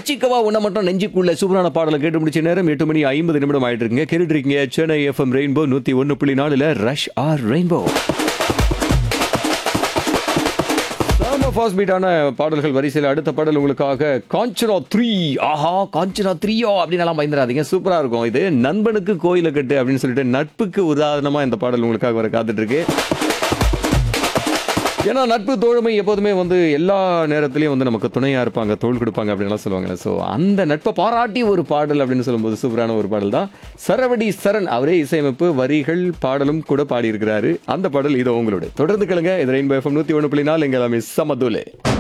வச்சிக்கவா உன்னை மட்டும் நெஞ்சுக்குள்ள சூப்பரான பாடலை கேட்டு முடிச்ச நேரம் எட்டு மணி ஐம்பது நிமிடம் ஆயிட்டு இருக்குங்க கேட்டுட்டு இருக்கீங்க சென்னை எஃப்எம் ரெயின்போ நூத்தி ஒன்னு புள்ளி நாலுல ரஷ் ஆர் ரெயின்போ சாம ஃபாஸ்ட் பீட்டான பாடல்கள் வரிசையில் அடுத்த பாடல் உங்களுக்காக காஞ்சனா த்ரீ ஆஹா காஞ்சனா த்ரீயோ அப்படின்னு எல்லாம் பயந்துடாதீங்க சூப்பரா இருக்கும் இது நண்பனுக்கு கோயிலை கட்டு அப்படின்னு சொல்லிட்டு நட்புக்கு உதாரணமா இந்த பாடல் உங்களுக்காக வர காத்துட்டு இருக்கு ஏன்னா நட்பு தோழமை எப்போதுமே வந்து எல்லா நேரத்திலையும் வந்து நமக்கு துணையா இருப்பாங்க தோள் கொடுப்பாங்க அப்படின்லாம் சொல்லுவாங்க ஸோ அந்த நட்பை பாராட்டி ஒரு பாடல் அப்படின்னு சொல்லும்போது சூப்பரான ஒரு பாடல் தான் சரவடி சரண் அவரே இசையமைப்பு வரிகள் பாடலும் கூட பாடியிருக்கிறாரு அந்த பாடல் இதோ உங்களோட தொடர்ந்து கேளுங்க இது ரெயின்போ எஃப்எம் நூற்றி ஒன்று புள்ளி நாலு எங்க எல்லாமே சமதுலே